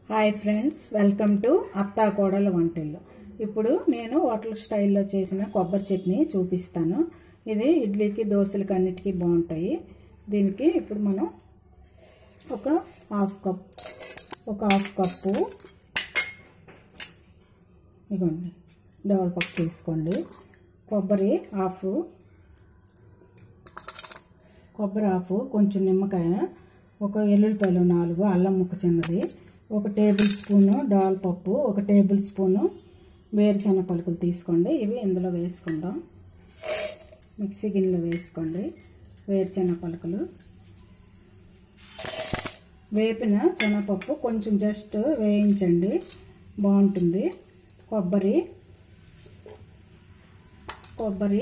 hi friends welcome to అత్తా కోడల వంటిల్లు ఇప్పుడు నేను హోటల్ స్టైల్లో చేసిన కొబ్బరి చట్నీ చూపిస్తాను ఇది ఇడ్లీకి దోశలకి అన్నిటికీ బాగుంటాయి దీనికి ఇప్పుడు మనం ఒక హాఫ్ కప్ ఒక హాఫ్ కప్పు ఇదిగోండి డెవలపప్ తీసుకోండి కొబ్బరి హాఫ్ కొబ్బరి హాఫ్ కొంచెం నిమ్మకాయ ఒక ఎల్లుల్లిపాయలు నాలుగు అల్లం ముక్క చిన్నది ఒక టేబుల్ స్పూను పప్పు ఒక టేబుల్ స్పూను వేరుశెనగ పలుకులు తీసుకోండి ఇవి ఇందులో వేసుకుందాం మిక్సీ గిన్నెలో వేసుకోండి వేరుశెనగ పలుకులు వేపిన శనగపప్పు కొంచెం జస్ట్ వేయించండి బాగుంటుంది కొబ్బరి కొబ్బరి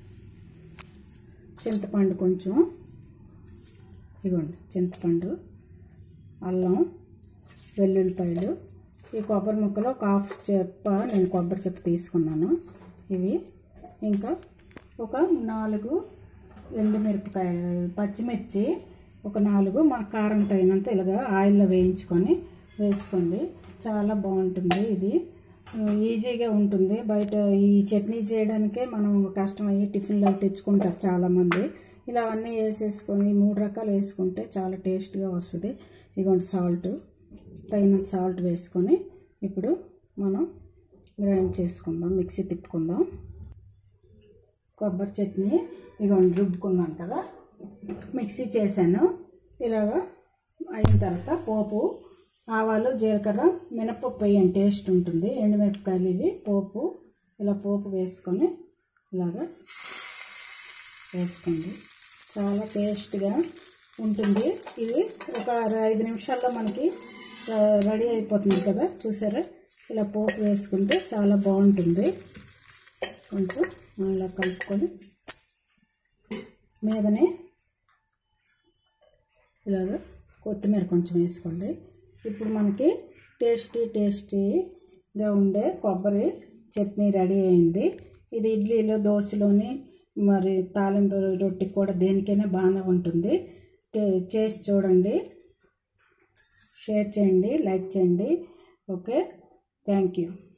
చింతపండు కొంచెం ఇదిగోండి చింతపండు అల్లం వెల్లుల్లిపాయలు ఈ కొబ్బరి ముక్కలు ఒక హాఫ్ చెప్ప నేను కొబ్బరి చెప్ప తీసుకున్నాను ఇవి ఇంకా ఒక నాలుగు ఎండుమిరపకాయ పచ్చిమిర్చి ఒక నాలుగు మా కారం తగినంత ఇలాగ ఆయిల్లో వేయించుకొని వేసుకోండి చాలా బాగుంటుంది ఇది ఈజీగా ఉంటుంది బయట ఈ చట్నీ చేయడానికే మనం కష్టమయ్యి టిఫిన్లో తెచ్చుకుంటారు చాలామంది ఇలా అన్నీ వేసేసుకొని మూడు రకాలు వేసుకుంటే చాలా టేస్ట్గా వస్తుంది ఇదిగోండి సాల్ట్ తగినంత సాల్ట్ వేసుకొని ఇప్పుడు మనం గ్రైండ్ చేసుకుందాం మిక్సీ తిప్పుకుందాం కొబ్బరి చట్నీ ఇదిగోండి రుబ్బుకున్నాం కదా మిక్సీ చేశాను ఇలాగా అయిన తర్వాత పోపు ఆవాలు జీలకర్ర మినపప్పు వేయండి టేస్ట్ ఉంటుంది ఎండుమిరపకాయలు ఇవి పోపు ఇలా పోపు వేసుకొని ఇలాగా వేసుకోండి చాలా టేస్ట్గా ఉంటుంది ఇది ఒక ఐదు నిమిషాల్లో మనకి రెడీ అయిపోతుంది కదా చూసారా ఇలా పోపు వేసుకుంటే చాలా బాగుంటుంది కొంచెం ఇలా కలుపుకొని మీదనే ఇలాగ కొత్తిమీర కొంచెం వేసుకోండి ఇప్పుడు మనకి టేస్టీ టేస్టీగా ఉండే కొబ్బరి చట్నీ రెడీ అయింది ఇది ఇడ్లీలో దోశలోని మరి తాలింపు రొట్టెకి కూడా దేనికైనా బాగానే ఉంటుంది చేసి చూడండి షేర్ చేయండి లైక్ చేయండి ఓకే థ్యాంక్ యూ